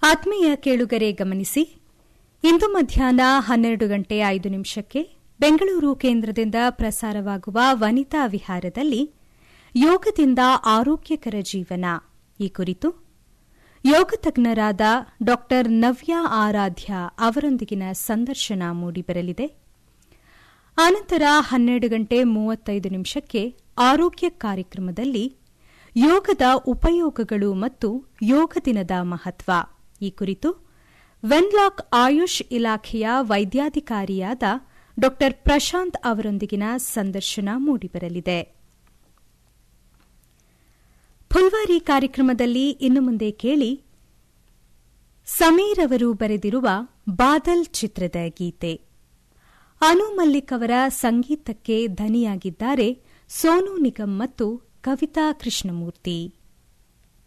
ಆತ್ಮೀಯ ಕೇಳುಗರೆ ಗಮನಿಸಿ ಇಂದು ಮಧ್ಯಾಹ್ನ ಹನ್ನೆರಡು ಗಂಟೆ ಐದು ನಿಮಿಷಕ್ಕೆ ಬೆಂಗಳೂರು ಕೇಂದ್ರದಿಂದ ಪ್ರಸಾರವಾಗುವ ವನಿತಾ ವಿಹಾರದಲ್ಲಿ ಯೋಗದಿಂದ ಆರೋಗ್ಯಕರ ಜೀವನ ಈ ಕುರಿತು ಯೋಗ ತಜ್ಞರಾದ ಡಾ ನವ್ಯಾ ಆರಾಧ್ಯ ಅವರೊಂದಿಗಿನ ಸಂದರ್ಶನ ಮೂಡಿಬರಲಿದೆ ಆನಂತರ ಹನ್ನೆರಡು ಗಂಟೆ ಮೂವತ್ತೈದು ನಿಮಿಷಕ್ಕೆ ಆರೋಗ್ಯ ಕಾರ್ಯಕ್ರಮದಲ್ಲಿ ಯೋಗದ ಉಪಯೋಗಗಳು ಮತ್ತು ಯೋಗ ದಿನದ ಮಹತ್ವ ಈ ಕುರಿತು ವೆನ್ಲಾಕ್ ಆಯುಷ್ ಇಲಾಖೆಯ ವೈದ್ಯಾಧಿಕಾರಿಯಾದ ಡಾ ಪ್ರಶಾಂತ್ ಅವರೊಂದಿಗಿನ ಸಂದರ್ಶನ ಮೂಡಿಬರಲಿದೆ ಫುಲ್ವಾರಿ ಕಾರ್ಯಕ್ರಮದಲ್ಲಿ ಇನ್ನು ಮುಂದೆ ಕೇಳಿ ಸಮೀರ್ ಅವರು ಬರೆದಿರುವ ಬಾದಲ್ ಚಿತ್ರದ ಗೀತೆ ಅನು ಮಲ್ಲಿಕ್ ಅವರ ಸಂಗೀತಕ್ಕೆ ಧನಿಯಾಗಿದ್ದಾರೆ ಸೋನು ನಿಗಮ್ ಮತ್ತು ಕವಿತಾ ಕೃಷ್ಣಮೂರ್ತಿ